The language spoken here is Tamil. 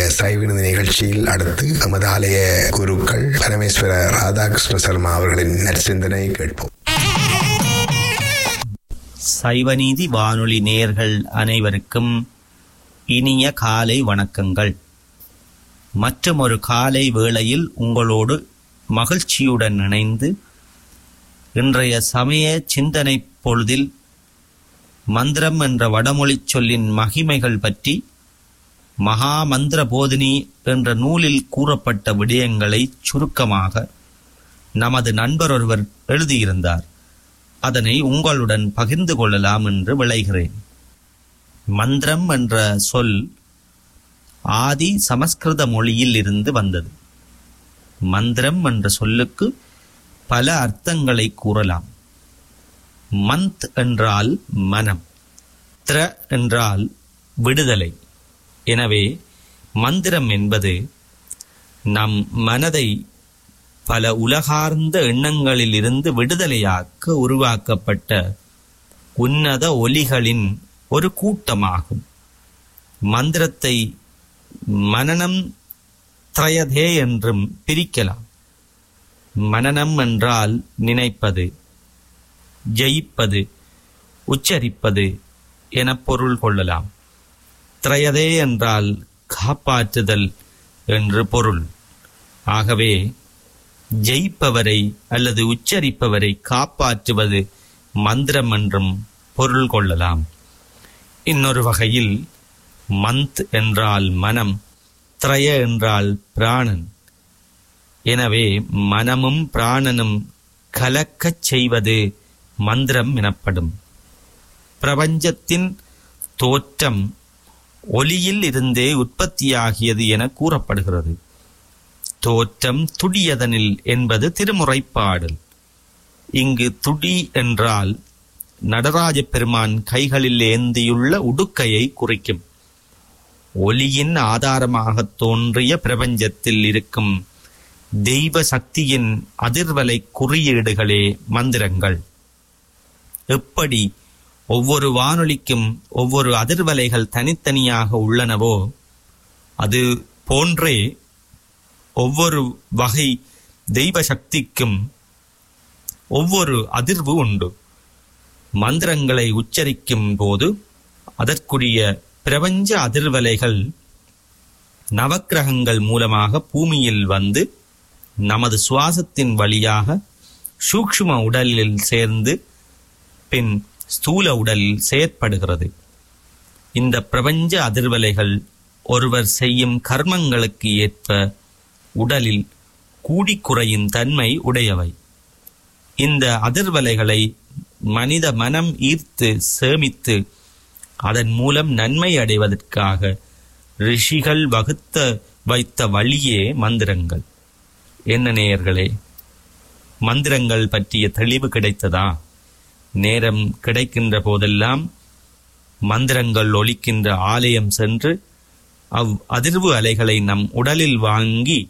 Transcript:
சைவினது நிகழ்ச்சியில் அடுத்து நமது ஆலய குருக்கள் பரமேஸ்வர ராதாகிருஷ்ண சர்மா அவர்களின் நற்சிந்தனை கேட்போம் சைவநீதி வானொலி நேயர்கள் அனைவருக்கும் இனிய காலை வணக்கங்கள் மற்றும் ஒரு காலை வேளையில் உங்களோடு மகிழ்ச்சியுடன் இணைந்து இன்றைய சமய சிந்தனை பொழுதில் மந்திரம் என்ற வடமொழிச் சொல்லின் மகிமைகள் பற்றி மகா மந்திர போதினி என்ற நூலில் கூறப்பட்ட விடயங்களை சுருக்கமாக நமது நண்பர் ஒருவர் எழுதியிருந்தார் அதனை உங்களுடன் பகிர்ந்து கொள்ளலாம் என்று விளைகிறேன் மந்திரம் என்ற சொல் ஆதி சமஸ்கிருத மொழியில் இருந்து வந்தது மந்திரம் என்ற சொல்லுக்கு பல அர்த்தங்களை கூறலாம் மந்த் என்றால் மனம் த்ர என்றால் விடுதலை எனவே மந்திரம் என்பது நம் மனதை பல உலகார்ந்த எண்ணங்களிலிருந்து விடுதலையாக்க உருவாக்கப்பட்ட உன்னத ஒலிகளின் ஒரு கூட்டமாகும் மந்திரத்தை மனனம் திரயதே என்றும் பிரிக்கலாம் மனனம் என்றால் நினைப்பது ஜெயிப்பது உச்சரிப்பது என பொருள் கொள்ளலாம் திரயதே என்றால் காப்பாற்றுதல் என்று பொருள் ஆகவே ஜெயிப்பவரை அல்லது உச்சரிப்பவரை காப்பாற்றுவது மந்திரம் என்றும் பொருள் கொள்ளலாம் இன்னொரு வகையில் மந்த் என்றால் மனம் திரய என்றால் பிராணன் எனவே மனமும் பிராணனும் கலக்கச் செய்வது மந்திரம் எனப்படும் பிரபஞ்சத்தின் தோற்றம் ஒலியில் இருந்தே உற்பத்தியாகியது என கூறப்படுகிறது தோற்றம் துடியதனில் என்பது திருமுறைப்பாடல் இங்கு துடி என்றால் நடராஜ பெருமான் கைகளில் ஏந்தியுள்ள உடுக்கையை குறிக்கும் ஒலியின் ஆதாரமாக தோன்றிய பிரபஞ்சத்தில் இருக்கும் தெய்வ சக்தியின் அதிர்வலை குறியீடுகளே மந்திரங்கள் எப்படி ஒவ்வொரு வானொலிக்கும் ஒவ்வொரு அதிர்வலைகள் தனித்தனியாக உள்ளனவோ அது போன்றே ஒவ்வொரு வகை தெய்வ சக்திக்கும் ஒவ்வொரு அதிர்வு உண்டு மந்திரங்களை உச்சரிக்கும் போது அதற்குரிய பிரபஞ்ச அதிர்வலைகள் நவக்கிரகங்கள் மூலமாக பூமியில் வந்து நமது சுவாசத்தின் வழியாக சூக்ஷ்ம உடலில் சேர்ந்து பின் ஸ்தூல உடலில் செயற்படுகிறது இந்த பிரபஞ்ச அதிர்வலைகள் ஒருவர் செய்யும் கர்மங்களுக்கு ஏற்ப உடலில் கூடிக்குறையும் தன்மை உடையவை இந்த அதிர்வலைகளை மனித மனம் ஈர்த்து சேமித்து அதன் மூலம் நன்மை அடைவதற்காக ரிஷிகள் வகுத்த வைத்த வழியே மந்திரங்கள் என்ன நேயர்களே மந்திரங்கள் பற்றிய தெளிவு கிடைத்ததா நேரம் கிடைக்கின்ற போதெல்லாம் மந்திரங்கள் ஒலிக்கின்ற ஆலயம் சென்று அவ் அதிர்வு அலைகளை நம் உடலில் வாங்கி